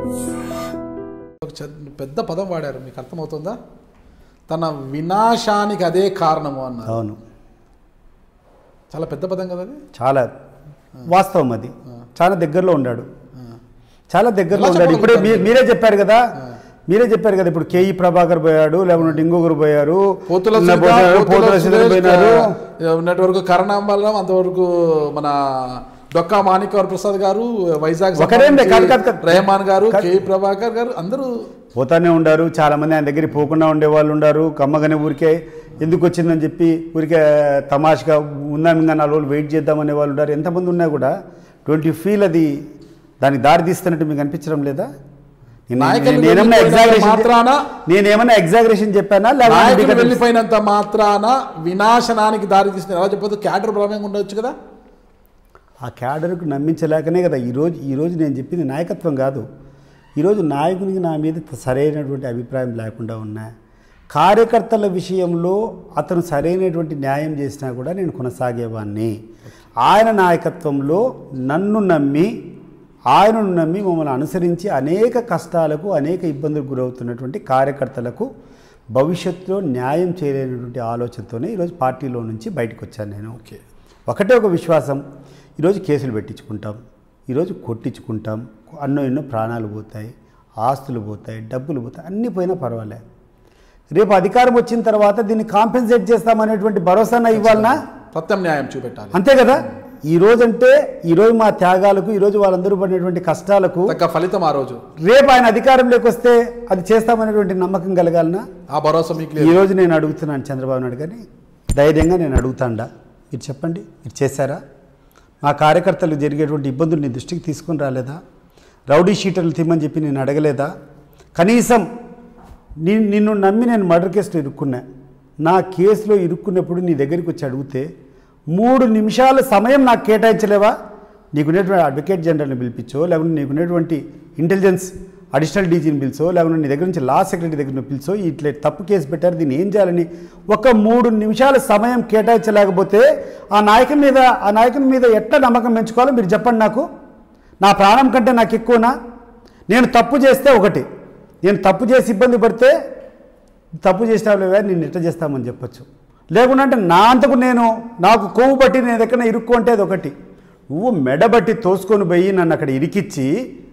ఒక చె- పెద్ద పదం వాడారు మీకు అర్థమవుతుందా తన వినాశానికి అదే కారణము అన్నారు అవును చాలా పెద్ద పదం కదా అది చాలా వాస్తవం అది చాలా దగ్గరలో ఉన్నాడు చాలా దగ్గరలో ఎలా ఉన్నాడు ఇప్పుడే మీ- చెప్పగలుగుతారు? మీరే చెప్పారు కదా మీరే చెప్పారు కదా ఇప్పుడు కేఈ ప్రభాకర్ పోయాడు లేకుంటే ఇంకొకరు పోయారు పోతుల నిన్న సునీత, పోయారు, పోతుల పోతుల సునీత సురేష్, పోయినారు ఆ, ఉన్నటి వరకు కరణాంబలం అంతవరకు మన డొక్కా మాణిక్యవర ప్రసాద్ గారు వైజాగ్ ఒకరేం లే, సంబంధించి కాదు, కాదు, కాదు. రెహమాన్ గారు కాదు. కే ప్రభాకర్ గారు అందరూ పోతానే ఉండారు చాలా మంది ఆయన దగ్గరికి పోకుండా ఉండేవాళ్ళు ఉండారు కమ్మగానే ఊరికే ఎందుకు వచ్చిందని చెప్పి ఊరికే తమాషగా ఉందాం ఇంకా నాలుగు రోజులు వెయిట్ చేద్దామనే వాళ్ళు ఉన్నారు ఎంతమంది ఉన్నా కూడా డోంట్ యూ ఫీల్ అది దానికి దారి తీస్తున్నట్టు మీకు అనిపించడం లేదా నేను- నాయకులు నేను- నేనేమన్నా వెళ్ళిపోయినంత ఎగ్జాగరేషన్ మాత్రాన నేనేమన్నా ఎగ్జాగరేషన్ చెప్పానా నాయకులు లేకపోతే వెళ్ళిపోయినంత మాత్రాన వినాశనానికి దారి తీసిన ఎలా చెప్పదు క్యాడర్ బలంగా ఉండొచ్చు కదా ఆ క్యాడర్కు నమ్మించలేకనే కదా ఈరోజు ఈరోజు నేను చెప్పింది నాయకత్వం కాదు ఈరోజు నాయకునికి నా మీద సరైనటువంటి అభిప్రాయం లేకుండా ఉన్నా కార్యకర్తల విషయంలో అతను సరైనటువంటి న్యాయం చేసినా కూడా నేను కొనసాగేవాడిని ఆయన నాయకత్వంలో నన్ను నమ్మి ఆయనను నమ్మి మమ్మల్ని అనుసరించి అనేక కష్టాలకు అనేక ఇబ్బందులకు గురవుతున్నటువంటి కార్యకర్తలకు భవిష్యత్తులో న్యాయం చేయలేనటువంటి ఆలోచనతోనే ఈరోజు పార్టీలో నుంచి బయటకు వచ్చాను నేను ఓకే ఒకటే ఒక విశ్వాసం ఈరోజు కేసులు పెట్టించుకుంటాం ఈరోజు కొట్టించుకుంటాం అన్నో ఎన్నో ప్రాణాలు పోతాయి ఆస్తులు పోతాయి డబ్బులు పోతాయి అన్నీ పోయినా పర్వాలే రేపు అధికారం వచ్చిన తర్వాత దీన్ని కాంపెన్సేట్ చేస్తామనేటువంటి భరోసాన ఇవ్వాలనా ప్రత్యామ్నాయం చూపెట్టాలి అంతే కదా ఈ రోజంటే ఈరోజు మా త్యాగాలకు ఈరోజు వాళ్ళందరూ పడినటువంటి కష్టాలకు తగ్గ ఫలితం ఆ రోజు రేపు ఆయన అధికారంలోకి వస్తే అది చేస్తామనేటువంటి నమ్మకం కలగాలనా ఆ భరోసా మీకు లేదు ఈరోజు నేను అడుగుతున్నాను చంద్రబాబు నాయుడు గారిని ధైర్యంగా నేను అడుగుతాండా మీరు చెప్పండి మీరు చేశారా మా కార్యకర్తలు జరిగేటువంటి ఇబ్బందులు నీ దృష్టికి తీసుకొని రాలేదా రౌడీ షీటర్లు తిమ్మని చెప్పి నేను అడగలేదా కనీసం నీ నిన్ను నమ్మి నేను మర్డర్ కేసులో ఇరుక్కున్నా నా కేసులో ఇరుక్కున్నప్పుడు నీ దగ్గరికి వచ్చి అడిగితే మూడు నిమిషాల సమయం నాకు కేటాయించలేవా నీకున్నటువంటి అడ్వకేట్ జనరల్ని పిలిపించో లేకుంటే నీకున్నటువంటి ఇంటెలిజెన్స్ అడిషనల్ డీజీని పిలిచో లేకుంటే నీ దగ్గర నుంచి లా సెక్రటరీ దగ్గర నుంచి పిలిచో ఇట్లా తప్పు కేసు పెట్టారు దీన్ని ఏం చేయాలని ఒక మూడు నిమిషాల సమయం కేటాయించలేకపోతే ఆ నాయకుని మీద ఆ నాయకుని మీద ఎట్లా నమ్మకం పెంచుకోవాలో మీరు చెప్పండి నాకు నా ప్రాణం కంటే నాకు ఎక్కువనా నేను తప్పు చేస్తే ఒకటి నేను తప్పు చేసి ఇబ్బంది పడితే తప్పు చేసినావులేవా నేను ఎట్లా చేస్తామని చెప్పొచ్చు లేకుండా అంటే నా అంతకు నేను నాకు కొవ్వు బట్టి నేను ఎక్కడ ఇరుక్కుంటే అది ఒకటి నువ్వు మెడబట్టి తోసుకొని పోయి నన్ను అక్కడ ఇరికిచ్చి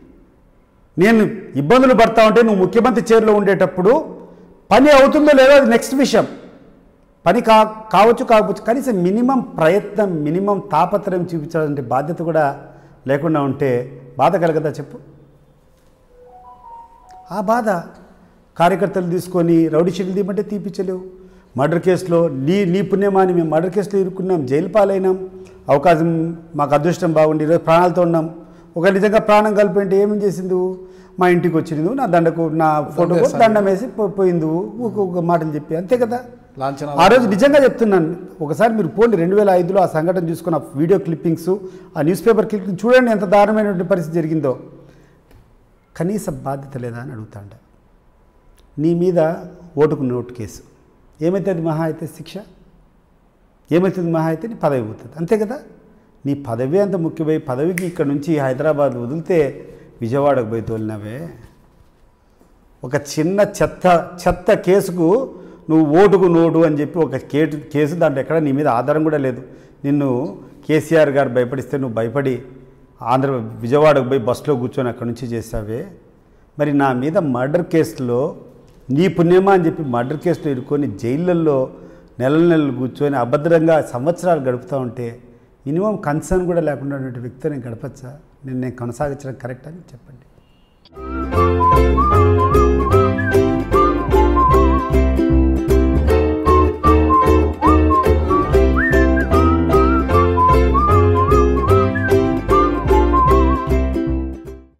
నేను ఇబ్బందులు పడతా ఉంటే నువ్వు ముఖ్యమంత్రి చైర్లో ఉండేటప్పుడు పని అవుతుందో లేదో అది నెక్స్ట్ విషయం పని కా కావచ్చు కాకపోవచ్చు కనీసం మినిమం ప్రయత్నం మినిమం తాపత్రయం చూపించాలంటే బాధ్యత కూడా లేకుండా ఉంటే బాధ కలగదా చెప్పు ఆ బాధ కార్యకర్తలు తీసుకొని రౌడీ షీట్లు తీయమంటే తీపిచ్చలేవు మర్డర్ కేసులో నీ నీ పుణ్యమాని మేము మర్డర్ కేసులో ఇరుక్కున్నాం జైలు పాలైనాం అవకాశం మాకు అదృష్టం బాగుండి ఈరోజు ప్రాణాలతో ఉన్నాం ఒక నిజంగా ప్రాణం కలిపి ఏమేం చేసింది మా ఇంటికి వచ్చింది నా దండకు నా ఫోటోకు దండం వేసి పో- పోయింది ఒక ఒక మాటలు చెప్పి అంతే కదా లాంఛనాలు ఆ రోజు నిజంగా చెప్తున్నాను ఒకసారి మీరు పోండి రెండు వేల ఐదులో ఆ సంఘటన చూసుకున్న వీడియో క్లిప్పింగ్స్ ఆ న్యూస్ పేపర్ క్లిప్పింగ్ చూడండి ఎంత దారుణమైనటువంటి పరిస్థితి జరిగిందో కనీస బాధ్యత లేదా అని అడుగుతాండ నీ మీద ఓటుకు నోటు కేసు ఏమవుతుంది మహా అయితే శిక్ష ఏమవుతుంది మహా అయితే నీ పదవి పోతుంది అంతే కదా నీ పదవి అంత ముఖ్యమై పదవికి ఇక్కడ నుంచి హైదరాబాద్ వదిలితే విజయవాడకు పోయి తోలినవే ఒక చిన్న చెత్త చెత్త కేసుకు నువ్వు ఓటుకు నోటు అని చెప్పి ఒక కేటు కేసు దాంట్లో ఎక్కడ నీ మీద ఆధారం కూడా లేదు నిన్ను కేసీఆర్ గారు భయపడిస్తే నువ్వు భయపడి ఆంధ్ర విజయవాడకు పోయి బస్సులో కూర్చొని అక్కడి నుంచి చేసావే మరి నా మీద మర్డర్ కేసులో నీ పుణ్యమా అని చెప్పి మర్డర్ కేసులో ఇరుక్కొని జైళ్ళల్లో నెల నెలలు కూర్చొని అభద్రంగా సంవత్సరాలు గడుపుతూ ఉంటే మినిమం కన్సర్న్ కూడా లేకుండా ఉన్నటువంటి వ్యక్తితో నేను గడపచ్చా నేను నేను కొనసాగించడం కరెక్ట్ అని చెప్పండి